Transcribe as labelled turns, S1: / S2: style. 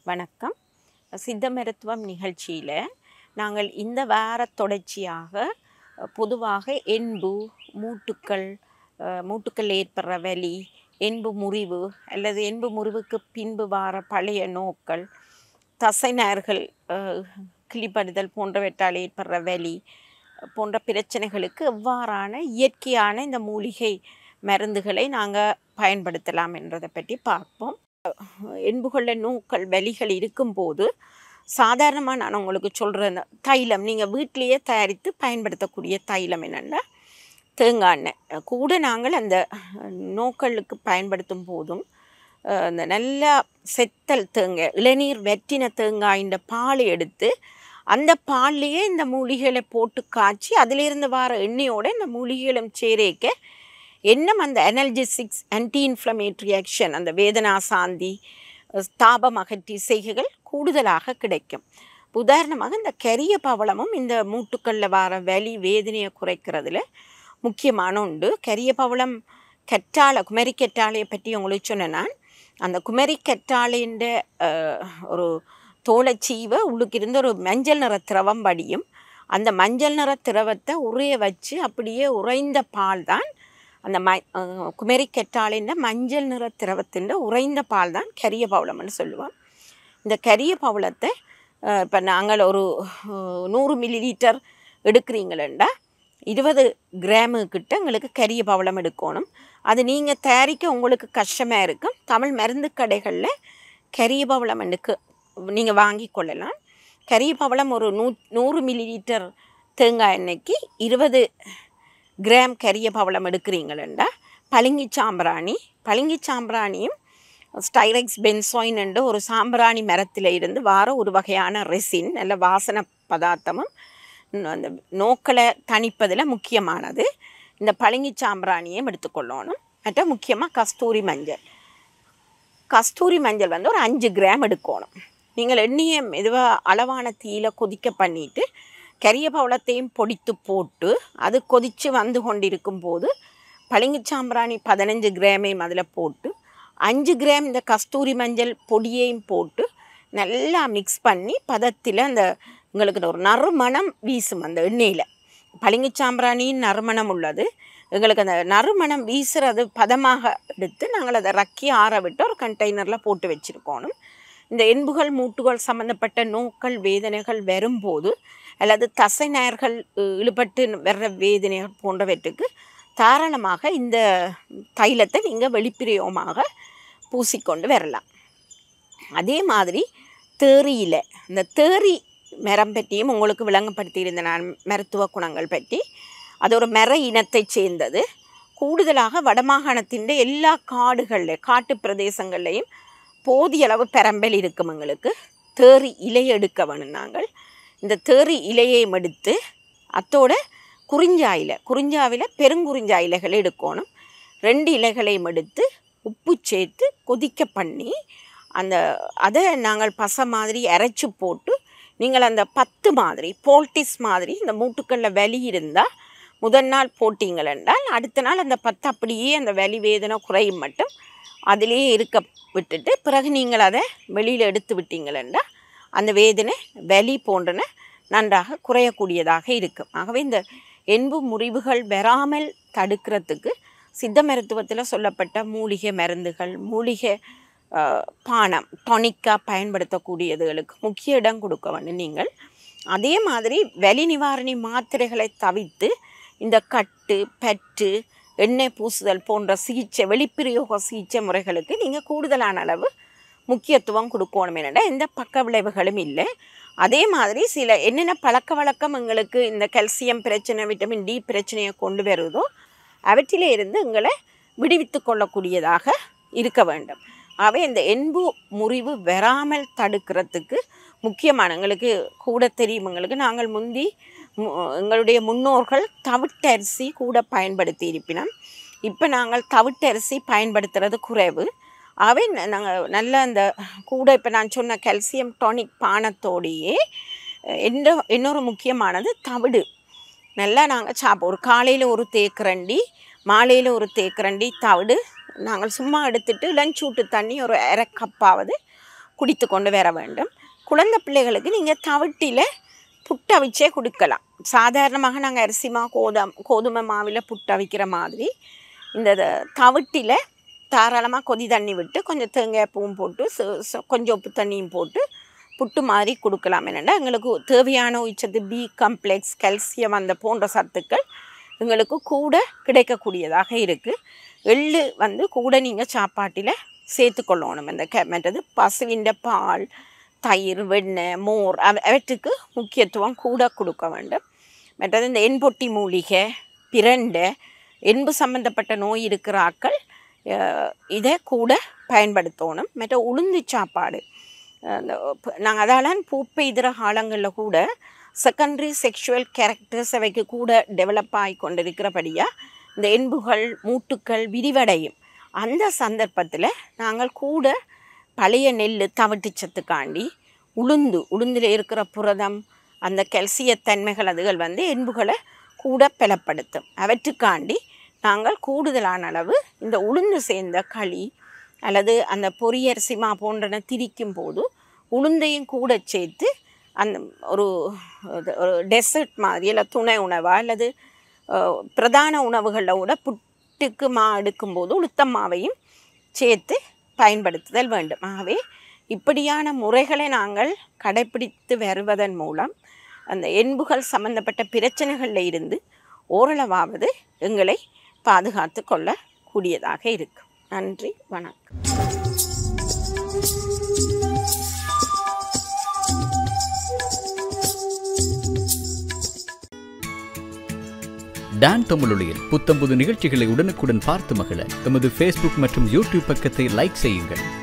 S1: வணக்கம் சித்த மருத்துவம் நிகழ்ச்சியில் நாங்கள் இந்த வார தொடர்ச்சியாக அஹ், பொதுவாக எண்பு மூட்டுக்கள் அஹ், மூட்டுக்கள் ஏற்படுற வலி எண்பு முறிவு அல்லது எண்பு முறிவுக்கு பின்பு வார பழைய நோக்கள் தசைநார்கள் அஹ், கிளிப்படுதல் போன்றவற்றால் ஏற்படுற வலி போன்ற பிரச்சனைகளுக்கு எவ்வாறான இயற்கையான இந்த மூலிகை மருந்துகளை நாங்கள் பயன்படுத்தலாம் என்றதை பற்றி பார்ப்போம் எண்புகளில் நோக்கள் வலிகள் இருக்கும்போது சாதாரணமாக நான் உங்களுக்கு சொல்கிற தைலம் நீங்கள் வீட்டிலேயே தயாரித்து பயன்படுத்தக்கூடிய தைலம் என்னென்னா தேங்காய் எண்ணெய் கூட நாங்கள் அந்த நோக்களுக்கு பயன்படுத்தும் போதும் அஹ், அந்த நல்லா செத்தல் தேங்காய் இளநீர் வெற்றின தேங்காயின் பாலை எடுத்து அந்த பால்லையே இந்த மூலிகைகளை போட்டு காய்ச்சி அதிலிருந்து வர எண்ணெயோட இந்த மூலிகைகளும் சேரேக்க என்னம் அந்த அனல்ஜெசிக்ஸ் ஆன்டி இன்ஃப்ளமேட்ரி ஆக்ஷன் அந்த வேதனா சாந்தி அஹ், தாபம் அகற்றி செய்கைகள் கூடுதலாக கிடைக்கும் உதாரணமாக இந்த கரிய பவளமும் இந்த மூட்டுக்களில் வர வலி வேதனையை குறைக்கிறதுல முக்கியமான உண்டு கரிய பவளம் கற்றாழை குமரி கற்றாழையை பற்றி உங்களுக்கு சொன்னேன் நான் அந்த குமரி கற்றாழைன்ற அஹ், ஒரு தோலைச்சீவை உள்ளுக்கு இருந்த ஒரு மஞ்சள் நிற திரவம் வடியும் அந்த மஞ்சள் நிற திரவத்தை உறைய வச்சு அப்படியே உறைந்த பால் தான் அந்த ம அஹ், குமரி கெட்டாளின்ற மஞ்சள் நிற திரவத்தின் உறைந்த பால் தான் கரிய பவளம்னு சொல்லுவோம் இந்த கரிய பவளத்தை இப்போ நாங்கள் ஒரு அஹ், நூறு மில்லி லிட்டர் எடுக்கிறீங்களா இருபது கிராமு கிட்ட எங்களுக்கு கரிய பவளம் எடுக்கணும் அது நீங்கள் தயாரிக்க உங்களுக்கு கஷ்டமாக இருக்கும் தமிழ் மருந்து கடைகளில் கரிய பவளம் எனக்கு நீங்கள் வாங்கி கொள்ளலாம் கரிய பவளம் ஒரு நூ நூறு மில்லி லிட்டர் தேங்காய் எண்ணெய்க்கு இருபது கிராம் கரிய பவளம் எடுக்கிறீங்களா பளிங்கி சாம்பிராணி பளிங்கி சாம்பிராணியும் ஸ்டைரெக்ஸ் பென்சாயின் என்ற ஒரு சாம்பிராணி மரத்தில் இருந்து வார ஒரு வகையான ரெசின் நல்ல வாசனை பதார்த்தமும் இன்னும் அந்த நோக்களை தணிப்பதில் முக்கியமானது இந்த பளிங்கி சாம்பிராணியும் எடுத்துக்கொள்ளணும் மற்ற முக்கியமாக கஸ்தூரி மஞ்சள் கஸ்தூரி மஞ்சள் வந்து ஒரு அஞ்சு கிராம் எடுக்கணும் நீங்கள் எண்ணெயை மெதுவாக அளவான தீயில கொதிக்க பண்ணிட்டு கரிய பவளத்தையும் பொடித்து போட்டு அது கொதித்து வந்து கொண்டிருக்கும் போது பளிங்கு சாம்பிராணி பதினஞ்சு கிராமையும் அதில் போட்டு அஞ்சு கிராம் இந்த கஸ்தூரி மஞ்சள் பொடியையும் போட்டு நல்லா மிக்ஸ் பண்ணி பதத்தில் அந்த உங்களுக்கு ஒரு நறுமணம் வீசும் அந்த எண்ணெயில் பளிங்கு சாம்பிராணியின் நறுமணம் உள்ளது எங்களுக்கு அந்த நறுமணம் வீசுறது பதமாக எடுத்து நாங்கள் அதை ரக்கி ஆற விட்டு ஒரு கண்டெய்னரில் போட்டு வச்சுருக்கணும் இந்த எண்புகள் மூட்டுகள் சம்மந்தப்பட்ட நோக்கள் வேதனைகள் வரும்போது அல்லது தசை நார்கள் அஹ், இழுபட்டு வர்ற வேதனைகள் போன்றவற்றுக்கு தாராளமாக இந்த தைலத்தை நீங்கள் வெளிப்பிரயோகமாக பூசிக்கொண்டு வரலாம் அதே மாதிரி தேறி இலை இந்த தேறி மரம் பற்றியும் உங்களுக்கு விளங்கப்படுத்தியிருந்த நான் மருத்துவ குணங்கள் பற்றி அது ஒரு மர இனத்தைச் சேர்ந்தது கூடுதலாக வடமாகாணத்தின் எல்லா காடுகளில் காட்டு பிரதேசங்கள்லையும் போதிய அளவு பெரம்பல் இருக்கும் எங்களுக்கு தேறி இலை எடுக்க வேணும் நாங்கள் இந்த தேறி இலையையும் எடுத்து அத்தோட குறிஞ்சா இலை குறிஞ்சாவில் பெருங்குறிஞ்சா இலைகளை எடுக்கணும் ரெண்டு இலைகளையும் எடுத்து உப்பு சேர்த்து கொதிக்க பண்ணி அந்த அதை நாங்கள் பசை மாதிரி அரைச்சி போட்டு நீங்கள் அந்த பத்து மாதிரி போல்டிஸ் மாதிரி இந்த மூட்டுக்களில் வலி இருந்தால் முதல் நாள் போட்டீங்கள் என்றால் அடுத்த நாள் அந்த பத்து அப்படியே அந்த வலி வேதனை குறையும் மட்டும் அதிலேயே இருக்க விட்டுட்டு பிறகு நீங்கள் அதை வெளியில் எடுத்து விட்டீங்களெண்டா அந்த வேதனை வலி போன்றன நன்றாக குறையக்கூடியதாக இருக்கும் ஆகவே இந்த எண்பு முறிவுகள் வராமல் தடுக்கிறதுக்கு சித்த மருத்துவத்தில் சொல்லப்பட்ட மூலிகை மருந்துகள் மூலிகை ஆஹ், பானம் டொனிக்காக பயன்படுத்தக்கூடியதுகளுக்கு முக்கிய இடம் கொடுக்க வேண்டும் நீங்கள் அதே மாதிரி வலி நிவாரணி மாத்திரைகளை தவிர்த்து இந்த கட்டு பற்று எண்ணெய் பூசுதல் போன்ற சிகிச்சை வெளிப்பிரயோக சிகிச்சை முறைகளுக்கு நீங்கள் கூடுதலான அளவு முக்கியத்துவம் கொடுக்கணும் என்னடா எந்த பக்க விளைவுகளும் இல்லை அதே மாதிரி சில என்னென்ன பழக்க வழக்கம் எங்களுக்கு இந்த கல்சியம் பிரச்சனை விட்டமின் டி பிரச்சனையை கொண்டு வருதோ அவற்றிலே இருந்து எங்களை விடுவித்து கொள்ளக்கூடியதாக இருக்க வேண்டும் ஆகவே இந்த எண்பு முறிவு வராமல் தடுக்கிறதுக்கு முக்கியமான எங்களுக்கு கூட தெரியும் எங்களுக்கு நாங்கள் முந்தி மு- எங்களுடைய முன்னோர்கள் தவிட்டரிசி கூட பயன்படுத்தி இருப்பினோம் இப்போ நாங்கள் தவிட்டரிசி பயன்படுத்துறது குறைவு ஆகவே நாங்கள் நல்ல அந்த கூட இப்போ நான் சொன்ன கால்சியம் டானிக் பானத்தோடையே அஹ், எந்த இன்னொரு முக்கியமானது தவிடு நல்லா நாங்கள் சாப்பிடுவோம் ஒரு காலையில் ஒரு தேக்கரண்டி மாலையில் ஒரு தேக்கரண்டி தவிடு நாங்கள் சும்மா எடுத்துட்டு லஞ்ச் ஊட்டு தண்ணி ஒரு அரை கப்பாவது குடித்து கொண்டு வர வேண்டும் குழந்தை பிள்ளைகளுக்கு நீங்கள் தவிட்டில் புட்டவிச்சே கொடுக்கலாம் சாதாரணமாக நாங்கள் அரிசி மா கோதம் கோதுமை மாவில் புட்டவிக்கிற மாதிரி இந்த தவிட்டில் தாராளமாக கொதி தண்ணி விட்டு கொஞ்சம் தேங்காய் பூவும் போட்டு சு- சு- கொஞ்சம் உப்பு தண்ணியும் போட்டு புட்டு மாதிரி கொடுக்கலாம் என்னென்னா எங்களுக்கு தேவையான உச்சத்து பி காம்ப்ளெக்ஸ் கால்சியம் அந்த போன்ற சத்துக்கள் எங்களுக்கு கூட கிடைக்கக்கூடியதாக இருக்குது எள்ளு வந்து கூட நீங்கள் சாப்பாட்டில் சேர்த்துக்கொள்ளணும் இந்த க மற்றது பசுவிൻ്റെ பால் தயிர் வெண்ணெய் மோர் அவ- அவற்றுக்கு முக்கியத்துவம் கூட கொடுக்க வேண்டும் மற்றது இந்த எண்பொட்டி மூலிகை பிரண்டை எண்பு சம்பந்தப்பட்ட நோய் இருக்கிற ஆக்கள் அஹ், இதை கூட பயன்படுத்தணும் மற்ற உளுந்து சாப்பாடு நாங்கள் அதால பூப்பை இதர காலங்களில் கூட செகண்டரி செக்ஷுவல் கேரக்டர்ஸ் அவைக்கு கூட டெவலப் ஆகி கொண்டிருக்கிறபடியாக இந்த எண்புகள் மூட்டுக்கள் விரிவடையும் அந்த சந்தர்ப்பத்தில் நாங்கள் கூட பழைய நெல் தவிட்டுச்சத்துக்காண்டி உளுந்து உளுந்தில் இருக்கிற புரதம் அந்த கெல்சியத்தன்மைகள் அதுகள் வந்து எண்புகளை கூட பலப்படுத்தும் அவற்றுக்காண்டி நாங்கள் கூடுதலான அளவு இந்த உளுந்து சேர்ந்த களி அல்லது அந்த பொரியரிசிமா போன்றன திரிக்கும் போது உளுந்தையும் கூட சேர்த்து அந்த ஒரு இது ஒரு டெசர்ட் மாதிரி இல்லை துணை உணவா அல்லது அஹ், பிரதான உணவுகளில் கூட புட்டுக்கு மா எடுக்கும்போது உளுத்தம் மாவையும் சேர்த்து பயன்படுத்துதல் வேண்டும் ஆகவே இப்படியான முறைகளை நாங்கள் கடைப்பிடித்து வருவதன் மூலம் அந்த எண்புகள் சம்பந்தப்பட்ட பிரச்சனைகளில் இருந்து ஓரளவாவது எங்களை பாதுகாத்து கொள்ளக்கூடியதாக இருக்கும் நன்றி வணக்கம்
S2: டான் தமிழொலியில் புத்தம்புது நிகழ்ச்சிகளை உடனுக்குடன் பார்த்து மகிழ எமது ஃபேஸ்புக் மற்றும் யூடியூப் பக்கத்தை லைக் செய்யுங்கள்